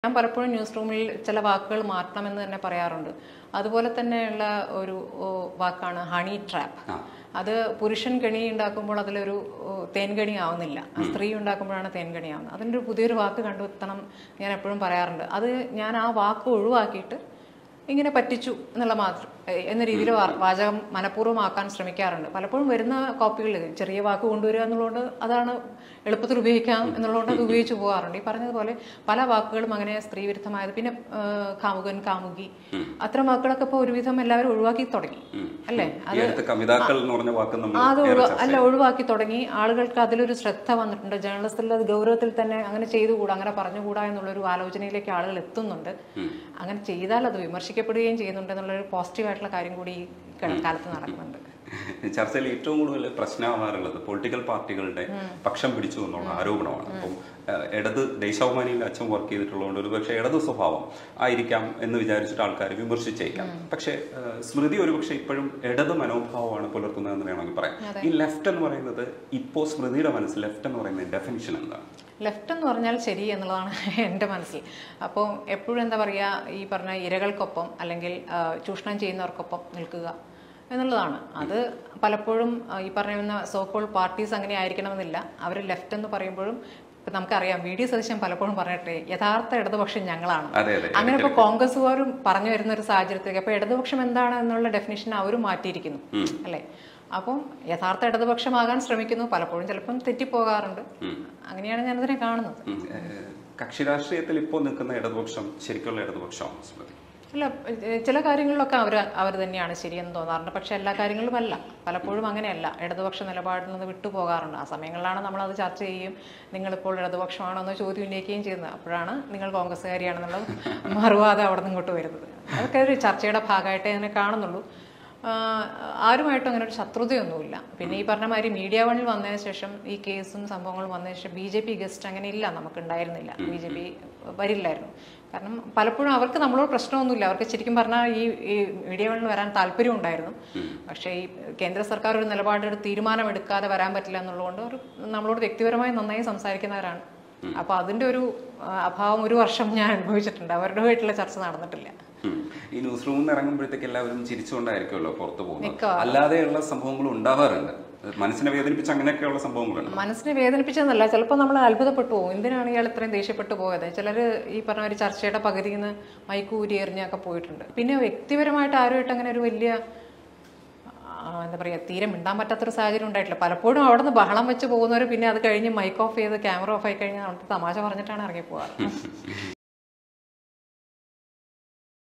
ഞാൻ പലപ്പോഴും ന്യൂസ് റൂമിൽ ചില വാക്കുകൾ മാറ്റണമെന്ന് തന്നെ പറയാറുണ്ട് അതുപോലെ തന്നെയുള്ള ഒരു ഓ, വാക്കാണ് ഹണി ട്രാപ്പ് അത് പുരുഷൻ കെണി ഉണ്ടാക്കുമ്പോൾ അതിലൊരു ഓ, തേൻകണി ആവുന്നില്ല സ്ത്രീ ഉണ്ടാക്കുമ്പോഴാണ് തേൻകണി ആവുന്നത് അതിൻ്റെ ഒരു പുതിയൊരു വാക്ക് കണ്ടെത്തണം ഞാൻ എപ്പോഴും പറയാറുണ്ട് അത് ഞാൻ ആ വാക്ക് ഒഴിവാക്കിയിട്ട് ഇങ്ങനെ പറ്റിച്ചു എന്നുള്ള മാത്രം എ- എന്ന രീതിയിൽ വാ- വാചകം മനഃപൂർവ്വമാക്കാൻ ശ്രമിക്കാറുണ്ട് പലപ്പോഴും വരുന്ന കോപ്പികളിൽ ചെറിയ വാക്ക് കൊണ്ടുവരിക എന്നുള്ളതുകൊണ്ട് അതാണ് എളുപ്പത്തിൽ ഉപയോഗിക്കാം എന്നുള്ളതുകൊണ്ട് അത് ഉപയോഗിച്ച് പോകാറുണ്ട് ഈ പറഞ്ഞതുപോലെ പല വാക്കുകളും അങ്ങനെ സ്ത്രീ വിരുദ്ധമായത് പിന്നെ ആ, കാമുകൻ കാമുകി അത്തരം വാക്കുകളൊക്കെ ഇപ്പോൾ ഒരുവിധം എല്ലാവരും ഒഴിവാക്കി തുടങ്ങി അല്ലേ ഈ അടുത്ത് കവിതാക്കൾ എന്ന് പറഞ്ഞ വാക്ക് നമ്മൾ ആ, അത് ഏറെ ഒഴിവാ- ചർച്ച അല്ല ഒഴിവാക്കി തുടങ്ങി ആളുകൾക്ക് അതിലൊരു ശ്രദ്ധ വന്നിട്ടുണ്ട് ജേർണലിസ്റ്റിൽ അത് ഗൗരവത്തിൽ തന്നെ അങ്ങനെ ചെയ്തുകൂടാ അങ്ങനെ പറഞ്ഞുകൂടാ എന്നുള്ളൊരു ആലോചനയിലേക്ക് ആളുകൾ എത്തുന്നുണ്ട് അങ്ങനെ ചെയ്താൽ അത് വിമർശിക്കപ്പെടുകയും ചെയ്യുന്നുണ്ട് എന്നുള്ളൊരു പോസിറ്റീവായിട്ടുള്ള കാര്യം കൂടി ഈ ക- കാലത്ത് നടക്കുന്നുണ്ട് ചർച്ചയിൽ ഏറ്റവും കൂടുതൽ പ്രശ്നമാവാറുള്ളത് പൊളിറ്റിക്കൽ പാർട്ടികളുടെ പക്ഷം പിടിച്ചു എന്നുള്ള ആരോപണമാണ് അപ്പം ഏഹ്, ഇടത് ദേശാഭിമാനിയിൽ അച്ഛൻ വർക്ക് ചെയ്തിട്ടുള്ളതുകൊണ്ട് ഒരു പക്ഷേ ഇടത് സ്വഭാവം ആയിരിക്കാം എന്ന് വിചാരിച്ചിട്ട് ആൾക്കാർ വിമർശിച്ചേക്കാം പക്ഷേ ഏഹ്, സ്മൃതി ഒരുപക്ഷെ ഇപ്പോഴും ഇടത് മനോഭാവമാണ് പുലർത്തുന്നതെന്ന് വേണമെങ്കിൽ പറയാം ഈ ലെഫ്റ്റ് എന്ന് പറയുന്നത് ഇപ്പോൾ സ്മൃതിയുടെ മനസ്സിൽ ലെഫ്റ്റ് എന്ന് പറയുന്ന ഡെഫിനിഷൻ എന്താണ് ലെഫ്റ്റ് എന്ന് പറഞ്ഞാൽ ശരി എന്നുള്ളതാണ് എൻ്റെ മനസ്സിൽ അപ്പോൾ എപ്പോഴും എന്താ പറയുക ഈ പറഞ്ഞ ഇരകൾക്കൊപ്പം അല്ലെങ്കിൽ ആ, ചൂഷണം ചെയ്യുന്നവർക്കൊപ്പം നിൽക്കുക എന്നുള്ളതാണ് അത് പലപ്പോഴും ആ, ഈ പറയുന്ന സോക്കോൾ പാർട്ടീസ് അങ്ങനെ ആയിരിക്കണമെന്നില്ല അവർ ലെഫ്റ്റ് എന്ന് പറയുമ്പോഴും ഇപ്പം നമുക്കറിയാം വി ഡി സതീശൻ പലപ്പോഴും പറഞ്ഞിട്ട് യഥാർത്ഥ ഇടതുപക്ഷം ഞങ്ങളാണ് അതെ അതെ അങ്ങനെ ഇപ്പോൾ കോൺഗ്രസ്സുകാരും പറഞ്ഞു വരുന്ന ഒരു സാഹചര്യത്തിലേക്ക് അപ്പോൾ ഇടതുപക്ഷം എന്താണ് എന്നുള്ള ഡെഫിനിഷൻ അവരും മാറ്റിയിരിക്കുന്നു അല്ലേ അപ്പം യഥാർത്ഥ ഇടതുപക്ഷമാകാൻ ശ്രമിക്കുന്നു പലപ്പോഴും ചിലപ്പം തെറ്റിപ്പോകാറുണ്ട് അങ്ങനെയാണ് ഞാനതിനെ കാണുന്നത് ഉം. ഏഹ്, കക്ഷി രാഷ്ട്രീയത്തിൽ ഇപ്പോൾ നിൽക്കുന്ന ഇടതുപക്ഷം ശരിക്കുള്ള ഇടതുപക്ഷമാണ് സ്മൃതി അല്ല ഏഹ് ചില കാര്യങ്ങളിലൊക്കെ അവർ അവർ തന്നെയാണ് ശരിയെന്ന് തോന്നാറുണ്ട് പക്ഷെ എല്ലാ കാര്യങ്ങളിലും അല്ല പലപ്പോഴും അങ്ങനെയല്ല ഇടതുപക്ഷ നിലപാടിൽ നിന്ന് വിട്ടുപോകാറുണ്ട് ആ സമയങ്ങളിലാണ് നമ്മൾ അത് ചർച്ച ചെയ്യുകയും നിങ്ങളിപ്പോൾ ഇടതുപക്ഷമാണോ എന്ന് ചോദ്യം ഉന്നയിക്കുകയും ചെയ്യുന്നത് അപ്പോഴാണ് നിങ്ങൾ കോൺഗ്രസ്സുകാരിയാണെന്നുള്ള മറുവാദം അവിടെ നിന്ന് ഇങ്ങോട്ട് വരുന്നത് അതൊക്കെ ഒരു ചർച്ചയുടെ ഭാഗമായിട്ടേ അതിനെ കാണുന്നുള്ളൂ ആഹ് ആരുമായിട്ടും അങ്ങനെ ഒരു ശത്രുതയൊന്നുമില്ല പിന്നെ ഈ പറഞ്ഞ മാതിരി മീഡിയ വണിൽ വന്നതിന് ശേഷം ഈ കേസും സംഭവങ്ങളും വന്നതിന് ശേഷം ബി ജെ പി ഗസ്റ്റ് അങ്ങനെ ഇല്ല നമുക്ക് ഉണ്ടായിരുന്നില്ല ബി ജെ പി വരില്ലായിരുന്നു കാരണം പലപ്പോഴും അവർക്ക് നമ്മളോട് പ്രശ്നമൊന്നുമില്ല അവർക്ക് ശരിക്കും പറഞ്ഞാൽ ഈ ഈ മീഡിയ വണിൽ വരാൻ താല്പര്യം ഉണ്ടായിരുന്നു പക്ഷേ ഈ കേന്ദ്ര സർക്കാർ ഒരു നിലപാടെടുത്ത് തീരുമാനമെടുക്കാതെ വരാൻ പറ്റില്ല എന്നുള്ളതുകൊണ്ട് ഒരു നമ്മളോട് വ്യക്തിപരമായി നന്നായി സംസാരിക്കുന്നവരാണ് അപ്പോൾ അതിൻ്റെ ഒരു ആ, അഭാവം ഒരു വർഷം ഞാൻ അനുഭവിച്ചിട്ടുണ്ട് അവരുടെയായിട്ടുള്ള ചർച്ച നടന്നിട്ടില്ല ഉം. ഈ ന്യൂസ് റൂമിൽ നിന്ന് ഇറങ്ങുമ്പോഴത്തേക്ക് എല്ലാവരും ചിരിച്ചുകൊണ്ടായിരിക്കുമല്ലോ പുറത്തു പോകുന്നത് മിക്കവാറും. അല്ലാതെയുള്ള സംഭവങ്ങളും ഉണ്ടാവാറുണ്ട് മനസ്സിനെ വേദനിപ്പിച്ച് അങ്ങനെയൊക്കെയുള്ള സംഭവങ്ങളുണ്ട് മനസ്സിനെ വേദനിപ്പിച്ചെന്നല്ല ചിലപ്പോൾ നമ്മൾ അത്ഭുതപ്പെട്ടു പോകും എന്തിനാണ് ഇയാൾ ഇത്രയും ദേഷ്യപ്പെട്ടു പോയത് ചിലർ ഈ പറഞ്ഞ ഒരു ചർച്ചയുടെ പകുതിയിൽ നിന്ന് മൈക്കൂരി എറിഞ്ഞൊക്കെ പോയിട്ടുണ്ട് പിന്നെ വ്യക്തിപരമായിട്ട് ആരുമായിട്ട് അങ്ങനെ ഒരു വലിയ ആ, എന്താ പറയുക തീരെ മിണ്ടാൻ പറ്റാത്തൊരു സാഹചര്യം ഉണ്ടായിട്ടില്ല പലപ്പോഴും അവിടെ നിന്ന് ബഹളം വെച്ച് പോകുന്നവർ പിന്നെ അത് കഴിഞ്ഞ് മൈക്ക് ഓഫ് ചെയ്ത് ക്യാമറ ഓഫ് ആയി കഴിഞ്ഞാൽ അവിടുത്തെ തമാശ പറഞ്ഞിട്ടാണ് ഇറങ്ങി പോകാറ്